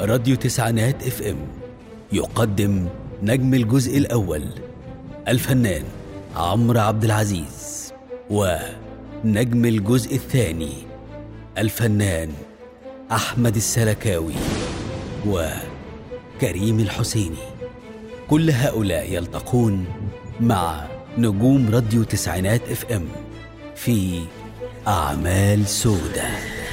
راديو تسعينات اف ام يقدم نجم الجزء الأول الفنان عمرو عبد العزيز ونجم الجزء الثاني الفنان أحمد السلكاوي وكريم الحسيني كل هؤلاء يلتقون مع نجوم راديو تسعينات اف ام في أعمال سودة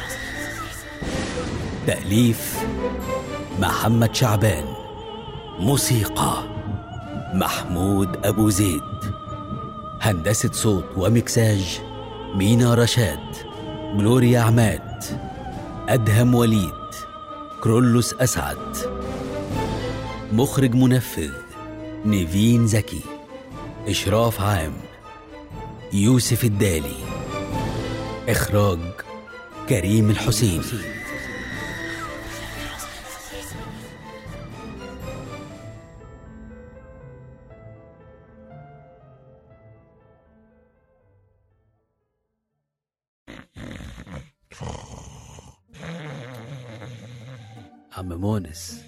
تأليف محمد شعبان موسيقى محمود أبو زيد هندسة صوت ومكساج مينا رشاد جلوريا عماد أدهم وليد كرولوس أسعد مخرج منفذ نيفين زكي إشراف عام يوسف الدالي إخراج كريم الحسين عم مونس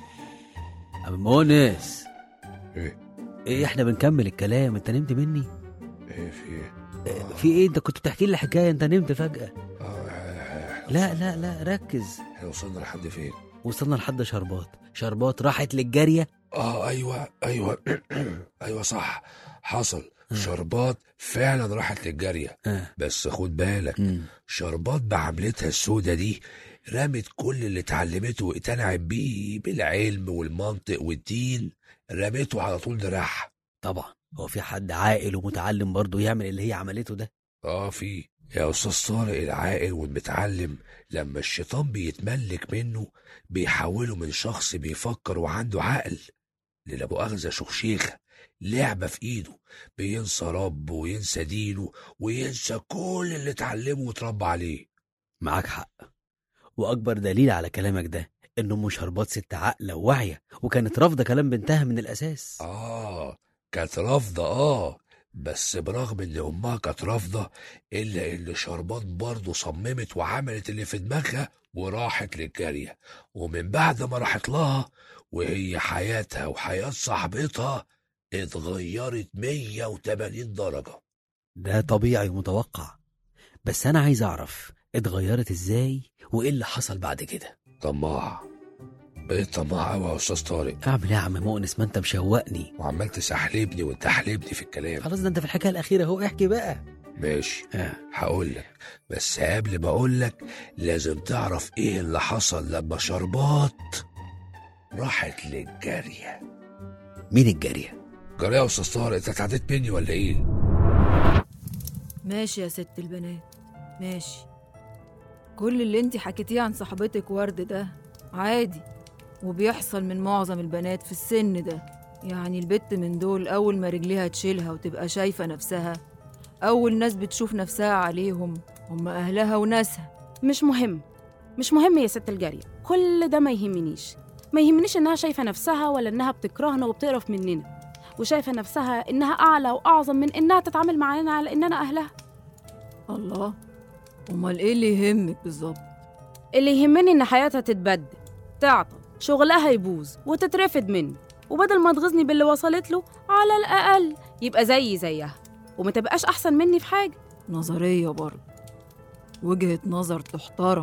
عم مونس ايه ايه احنا بنكمل الكلام انت نمت مني ايه في ايه إيه، في ايه انت كنت بتحكي لي حكايه انت نمت فجاه اه إحنا- لا لا لا ركز احنا وصلنا لحد فين وصلنا لحد شربات شربات راحت للجاريه اه ايوه ايوه ايوه صح حصل آه. شربات فعلا راحت للجاريه آه. بس خد بالك مم. شربات بعملتها السودة دي رمت كل اللي اتعلمته واتنعت بيه بالعلم والمنطق والدين رميته على طول دراعها طبعا هو في حد عاقل ومتعلم برضه يعمل اللي هي عملته ده اه في يا استاذ طارق العاقل والمتعلم لما الشيطان بيتملك منه بيحوله من شخص بيفكر وعنده عقل للا مؤاخذة شخشيخة لعبة في ايده بينسى ربه وينسى دينه وينسى كل اللي اتعلمه واتربى عليه معاك حق واكبر دليل على كلامك ده ان ام شربات ست عاقله وواعيه وكانت رافضه كلام بنتها من الاساس اه كانت رافضة اه بس برغم ان امها كانت رافضة الا ان شربات برضه صممت وعملت اللي في دماغها وراحت للجارية ومن بعد ما راحت لها وهي حياتها وحياة صاحبتها اتغيرت 180 درجة ده طبيعي ومتوقع بس انا عايز اعرف اتغيرت ازاي وايه اللي حصل بعد كده طماع بقيت طماع قوي يا استاذ طارق اعمل ايه يا عم مؤنس ما انت مشوقني وعمال تسحلبني وتحلبني في الكلام خلاص ده انت في الحكايه الاخيره اهو احكي بقى ماشي آه. هقول لك بس قبل ما اقول لك لازم تعرف ايه اللي حصل لما شربات راحت للجارية مين الجاريه جارية يا استاذ طارق انت اتعديت مني ولا ايه؟ ماشي يا ست البنات ماشي كل اللي انت حكيتيه عن صاحبتك ورد ده عادي وبيحصل من معظم البنات في السن ده يعني البت من دول أول ما رجليها تشيلها وتبقى شايفة نفسها أول ناس بتشوف نفسها عليهم هم أهلها وناسها مش مهم مش مهم يا ست الجارية كل ده ما يهمنيش ما يهمنيش انها شايفة نفسها ولا انها بتكرهنا وبتقرف مننا وشايفة نفسها انها اعلى واعظم من انها تتعامل معانا على اننا اهلها الله أمال إيه اللي يهمك بالظبط اللي يهمني ان حياتها تتبدل تعطل شغلها يبوظ وتترفد مني وبدل ما تغيظني باللي وصلت له على الاقل يبقى زيي زيها وما تبقاش احسن مني في حاجة نظرية برضه وجهة نظر تحترم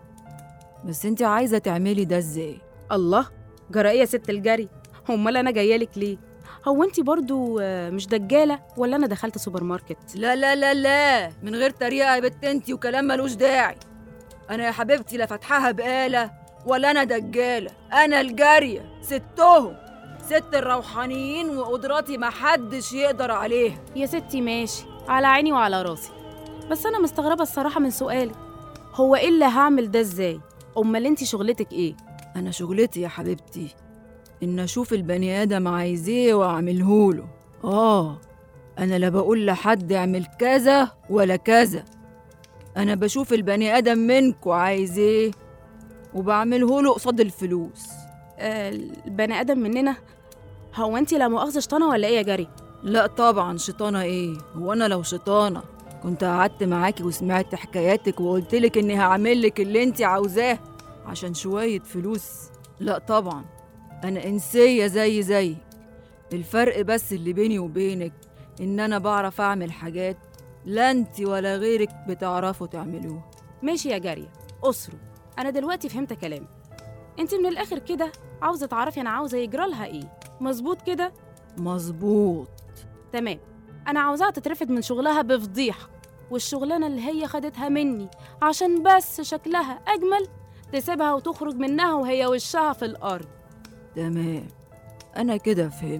بس انت عايزة تعملي ده ازاي الله جرى ايه يا ست الجري امال انا جايه لك ليه هو انت برضو آه، مش دجاله ولا انا دخلت سوبر ماركت لا لا لا لا من غير تريقة يا بت انتي وكلام ملوش داعي أنا يا حبيبتي لا فاتحاها بقالة ولا أنا دجالة أنا الجارية ستهم ست الروحانيين وقدراتي محدش يقدر عليها يا ستي ماشي على عيني وعلى راسي بس انا مستغربه الصراحه من سؤالك هو ايه اللي هعمل ده ازاي امال انت شغلتك ايه أنا شغلتي يا حبيبتي إن أشوف البني آدم عايز إيه وأعملهوله آه أنا لا بقول لحد اعمل كذا ولا كذا أنا بشوف البني آدم منكو عايز إيه وبعمله له قصاد الفلوس آه البني ادم مننا هو انت لا مؤاخذه شطانه ولا ايه يا جري لا طبعا شيطانة ايه هو انا لو شيطانة كنت قعدت معاكي وسمعت حكاياتك وقلتلك اني هعملك اللي انت عاوزاه عشان شوية فلوس لا طبعا انا انسيه زي زي الفرق بس اللي بيني وبينك ان انا بعرف اعمل حاجات لا انت ولا غيرك بتعرفوا تعملوها ماشي يا جارية أسروا أنا دلوقتي فهمت كلامك أنت من الآخر كده عاوزة تعرفي أنا عاوزة يجرى لها إيه مظبوط كده مظبوط تمام أنا عاوزاها تترفد من شغلها بفضيحة والشغلانة اللي هي خدتها مني عشان بس شكلها أجمل تسيبها وتخرج منها وهي وشها في الأرض تمام انا كده فهمت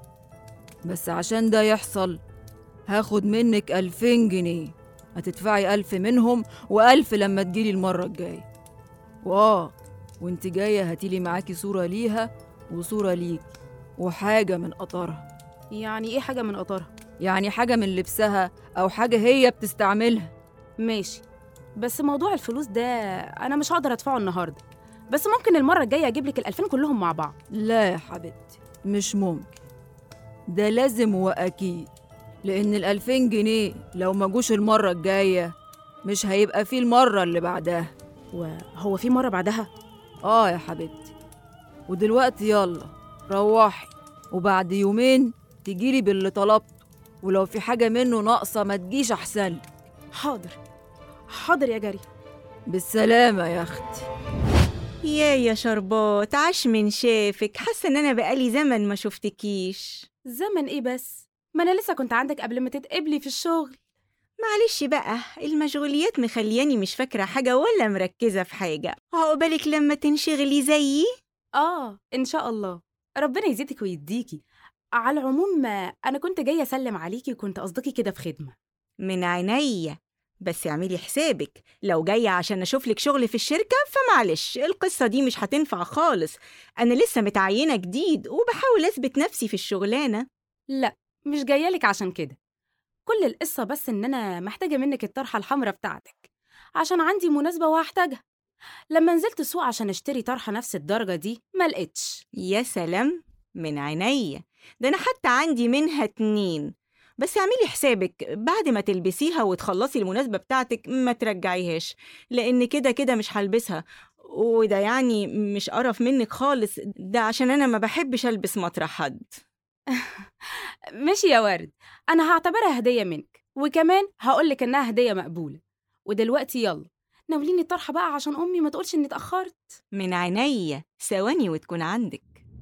بس عشان ده يحصل هاخد منك ألفين جنيه هتدفعي ألف منهم وألف لما تجيلي المرة الجاية وآه وانت جاية هاتيلي معاكي صورة ليها وصورة ليكي وحاجة من قطرها يعني إيه حاجة من قطرها يعني حاجة من لبسها أو حاجة هي بتستعملها ماشي بس موضوع الفلوس ده أنا مش هقدر أدفعه النهاردة بس ممكن المرة الجاية أجيب لك الألفين كلهم مع بعض لا يا حبيبتي مش ممكن ده لازم وأكيد لأن الألفين جنيه لو ما جوش المرة الجاية مش هيبقى فيه المرة اللي بعدها وهو في مرة بعدها آه يا حبيبتي ودلوقتي يلا روحي وبعد يومين تجيلي باللي طلبته ولو في حاجة منه ناقصة ما تجيش أحسن لك. حاضر حاضر يا جاري بالسلامة يا أختي يا يا شربات عاش من شافك حاسه ان انا بقالي زمن ما شفتكيش زمن إيه بس ما أنا لسه كنت عندك قبل ما تتقبلي في الشغل معلش بقى المشغوليات مخلياني مش فاكره حاجه ولا مركزه في حاجه عقبالك لما تنشغلي زيي آه إن شاء الله ربنا يزيدك ويديكي على العموم أنا كنت جاية أسلم عليكي وكنت قصدكي كده في خدمة من عينيا بس اعملي حسابك لو جايه عشان اشوف لك شغل في الشركه فمعلش القصه دي مش هتنفع خالص انا لسه متعينه جديد وبحاول اثبت نفسي في الشغلانه لا مش جاية لك عشان كده كل القصة بس إن أنا محتاجة منك الطرحة الحمراء بتاعتك عشان عندي مناسبة وهحتاجها لما نزلت السوق عشان اشتري طرحة نفس الدرجة دي ما لقيتش يا سلام من عينيا ده انا حتى عندي منها اتنين بس اعملي حسابك بعد ما تلبسيها وتخلصي المناسبة بتاعتك ما ترجعيهاش لأن كده كده مش هلبسها وده يعني مش قرف منك خالص ده عشان أنا ما بحبش ألبس مطرح حد ماشي يا ورد أنا هعتبرها هدية منك وكمان هقولك إنها هدية مقبولة ودلوقتي يلا ناوليني الطرحة بقى عشان أمي ما تقولش إني اتأخرت من عينيا ثواني وتكون عندك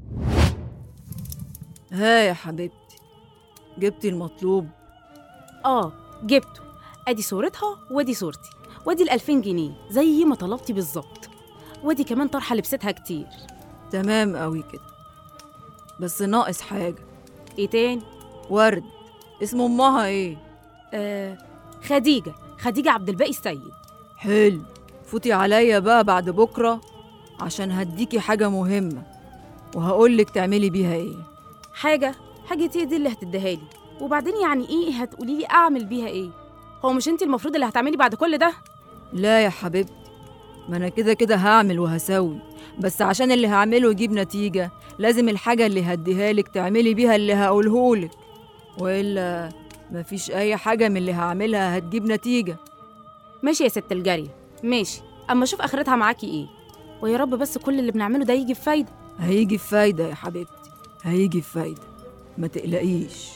ها يا حبيبتي جبتي المطلوب آه جبته أدي صورتها وأدي صورتي وأدي الألفين جنيه زي ما طلبتي بالظبط وأدي كمان طرحة لبستها كتير تمام قوي كده بس ناقص حاجة إيه تاني؟ ورد اسم أمها إيه؟ آه خديجة خديجة عبد الباقي السيد حلو فوتي عليا بقى بعد بكرة عشان هديكي حاجة مهمة وهقولك تعملي بيها إيه حاجة حاجة ايه دي اللي هتديها لي وبعدين يعني ايه هتقولي لي اعمل بيها ايه هو مش انت المفروض اللي هتعملي بعد كل ده لا يا حبيبتي ما أنا كده كده هعمل وهسوي بس عشان اللي هعمله يجيب نتيجة لازم الحاجة اللي هديها لك تعملي بيها اللي هقولهولك وإلا مفيش أي حاجة من اللي هعملها هتجيب نتيجة ماشي يا ست الجارية ماشي اما اشوف اخرتها معاكي ايه ويا رب بس كل اللي بنعمله ده يجي بفايدة هيجي بفايدة يا حبيبتي هيجي بفايدة ما تقلقيش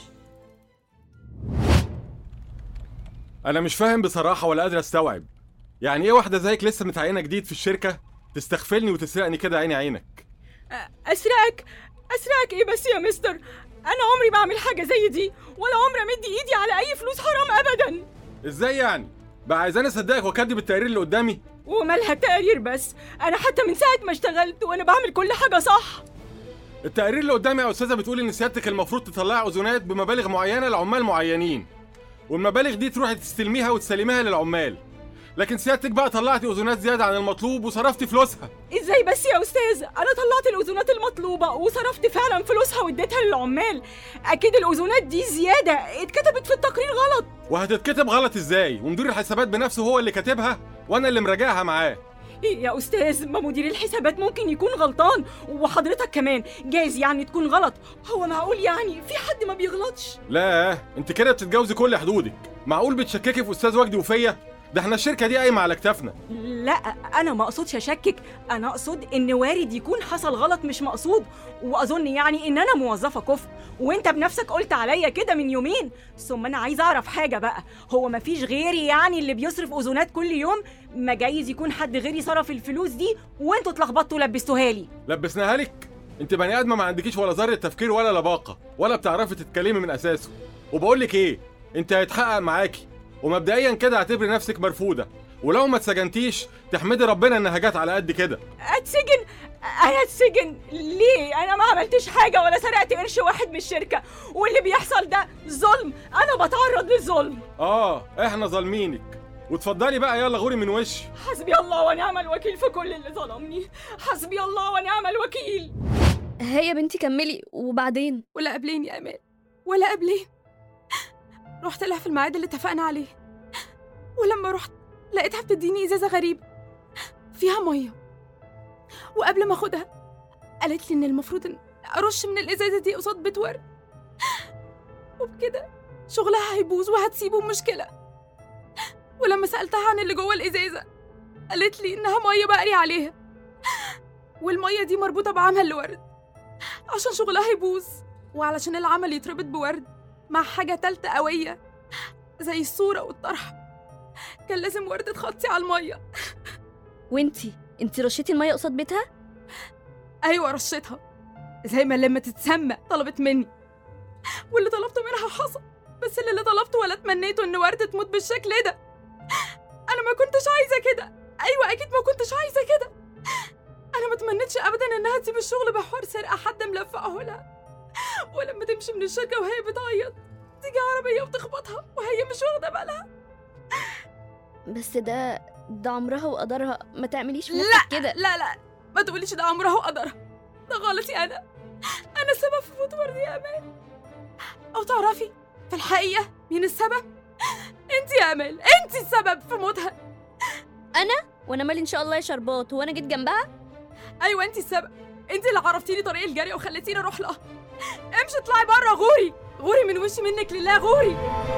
انا مش فاهم بصراحه ولا قادر استوعب يعني ايه واحده زيك لسه متعينه جديد في الشركه تستغفلني وتسرقني كده عيني عينك أسرقك أسرقك إيه بس يا مستر أنا عمري ما أعمل حاجة زي دي ولا عمري أمد إيدي على أي فلوس حرام أبدا ازاي يعني بقى عايزاني اصدقك واكدب التقرير اللي قدامي ومالها تقرير بس أنا حتى من ساعة ما اشتغلت وأنا بعمل كل حاجة صح التقرير اللي قدامي يا استاذه بتقول ان سيادتك المفروض تطلعي اذونات بمبالغ معينه لعمال معينين والمبالغ دي تروحي تستلميها وتسلميها للعمال لكن سيادتك بقى طلعتي اذونات زياده عن المطلوب وصرفتي فلوسها إزاي بس يا أستاذ أنا طلعت الأذونات المطلوبة وصرفت فعلا فلوسها واديتها للعمال أكيد الأذونات دي زيادة اتكتبت في التقرير غلط وهتتكتب غلط ازاي ومدير الحسابات بنفسه هو اللي كاتبها وانا اللي مراجعها معاه يا أستاذ ما مدير الحسابات ممكن يكون غلطان وحضرتك كمان جايز يعني تكون غلط هو معقول يعني في حد ما بيغلطش لا انت كده بتتجاوزي كل حدودك معقول بتشككي في استاذ وجدي وفيا ده احنا الشركه دي قايمه على كتافنا لا انا ما اقصدش اشكك انا اقصد ان وارد يكون حصل غلط مش مقصود واظن يعني ان انا موظفه كفء وانت بنفسك قلت عليا كده من يومين ثم انا عايزه اعرف حاجه بقى هو ما فيش غيري يعني اللي بيصرف اذونات كل يوم ما جايز يكون حد غيري صرف الفلوس دي وانتوا اتلخبطتوا ولبستوها لي لبسناها لك انت بني ادمه ما عندكيش ولا ذره تفكير ولا لباقه ولا بتعرفي تتكلمي من اساسه وبقول لك ايه انت هيتحقق معاكي ومبدئيا كده اعتبري نفسك مرفوضه ولو ما اتسجنتيش تحمدي ربنا انها جت على قد كده اتسجن انا اتسجن ليه انا ما عملتش حاجه ولا سرقت قرش واحد من الشركه واللي بيحصل ده ظلم انا بتعرض للظلم اه احنا ظالمينك وتفضلي بقى يلا غوري من وشي حسبي الله ونعم الوكيل في كل اللي ظلمني حسبي الله ونعم الوكيل هي يا بنتي كملي وبعدين ولا قبلين يا امان ولا قبلين رحت لها في الميعاد اللي اتفقنا عليه ولما رحت لقيتها بتديني ازازه غريبه فيها ميه وقبل ما اخدها قالت لي ان المفروض ان ارش من الازازه دي قصاد بيت ورد وبكده شغلها هيبوظ وهتسيبه مشكله ولما سالتها عن اللي جوه الازازه قالت لي انها ميه بقري عليها والميه دي مربوطه بعمل لورد عشان شغلها يبوظ وعلشان العمل يتربط بورد مع حاجة تالتة قوية زي الصورة والطرحة كان لازم ورد تخطي على المية وانتي انتي رشيتي الميه قصاد بيتها أيوة رشيتها زي ما لما تتسمى طلبت مني واللي طلبته منها حصل بس اللي طلبته ولا تمنيته إن ورد تموت بالشكل ده أنا ما كنتش عايزة كده أيوة أكيد ما كنتش عايزة كده أنا ما تمنيتش أبدا إنها تسيب الشغل بحوار سرقة حد ملفقه لها ولما تمشي من الشركة وهي بتعيط تيجي عربية وتخبطها وهي مش واخدة بالها بس ده ده عمرها وقدرها ما تعمليش في لا نفسك كده لا لا ما تقوليش ده عمرها وقدرها ده غلطي أنا أنا السبب في موت وردي يا أمال أو تعرفي في الحقيقة مين السبب؟ أنت يا أمال أنت السبب في موتها وانا مالي ان شاء الله يا شربات وانا جيت جنبها أيوة أنت السبب أنت اللي عرفتيني طريق الجري وخليتيني أروح لها امشي اطلعي بره غوري غوري من وشي منك لله غوري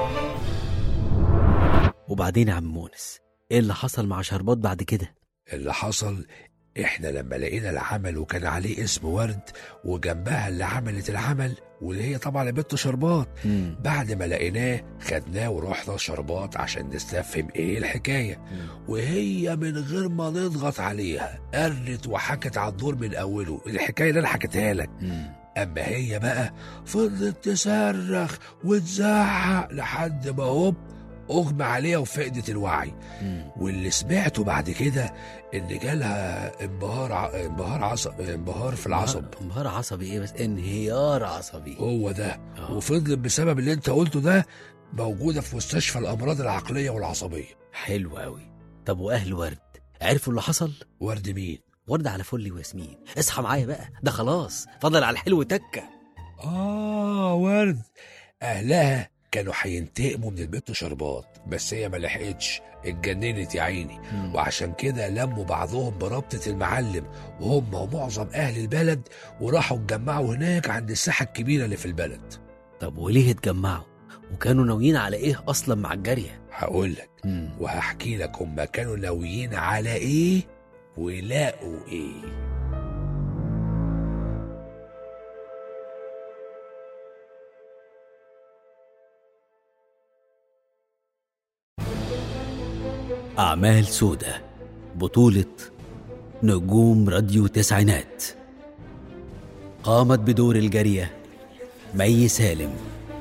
وبعدين يا عم مونس ايه اللي حصل مع شربات بعد كده اللي حصل احنا لما لقينا العمل وكان عليه اسم ورد وجنبها اللي عملت العمل واللي هي طبعا البت شربات مم. بعد ما لقيناه خدناه ورحنا شربات عشان نستفهم ايه الحكايه وهي من غير ما نضغط عليها قرت وحكت على الدور من اوله الحكايه اللي انا حكيتها لك مم. اما هي بقى فضلت تصرخ وتزعق لحد ما هوب اغمى عليها وفقدت الوعي مم. واللي سمعته بعد كده ان جالها انبهار ع... انبهار عصب انبهار في العصب انبهار عصبي ايه بس انهيار عصبي هو ده آه. وفضلت بسبب اللي انت قلته ده موجوده في مستشفى الامراض العقليه والعصبيه حلو قوي طب واهل ورد عرفوا اللي حصل ورد مين ورد على فل وياسمين اصحى معايا بقى ده خلاص فضل على الحلو تكه اه ورد اهلها كانوا هينتقموا من البت شربات بس هي ما لحقتش اتجننت يا عيني مم. وعشان كده لموا بعضهم بربطة المعلم وهم ومعظم أهل البلد وراحوا اتجمعوا هناك عند الساحة الكبيرة اللي في البلد طب وليه اتجمعوا وكانوا ناويين على ايه اصلا مع الجاريه هقول لك مم. وهحكي لك هم كانوا ناويين على ايه ولقوا ايه أعمال سودة بطولة نجوم راديو تسعينات قامت بدور الجارية مي سالم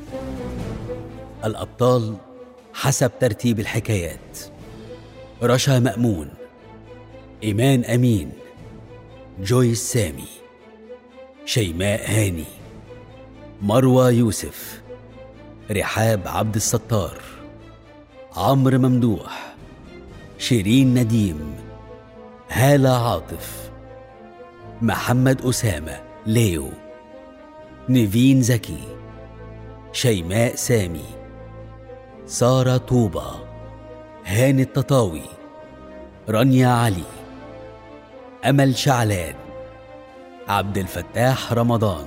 الأبطال حسب ترتيب الحكايات رشا مأمون إيمان أمين جويس سامي شيماء هاني مروى يوسف رحاب عبد الستار عمرو ممدوح شيرين نديم هالة عاطف محمد أسامة ليو نيفين زكي شيماء سامي سارة طوبة هاني التطاوي رانيا علي أمل شعلان عبد الفتاح رمضان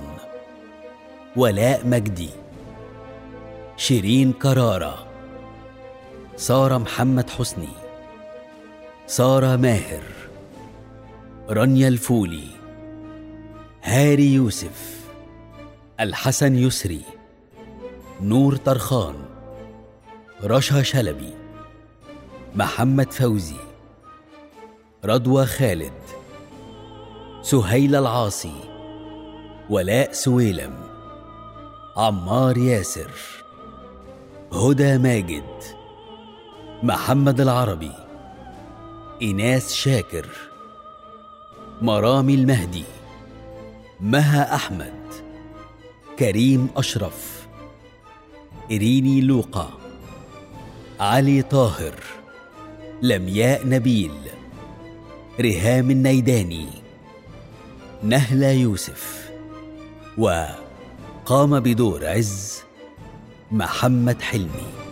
ولاء مجدي شيرين كرارة سارة محمد حسني سارة ماهر رانيا الفولي هاري يوسف الحسن يسري نور طرخان رشا شلبي محمد فوزي رضوى خالد سهيل العاصي ولاء سويلم عمار ياسر هدى ماجد محمد العربي إناس شاكر مرامي المهدي مها أحمد كريم أشرف إريني لوقا علي طاهر لمياء نبيل ريهام النيداني نهلة يوسف وقام بدور عز محمد حلمي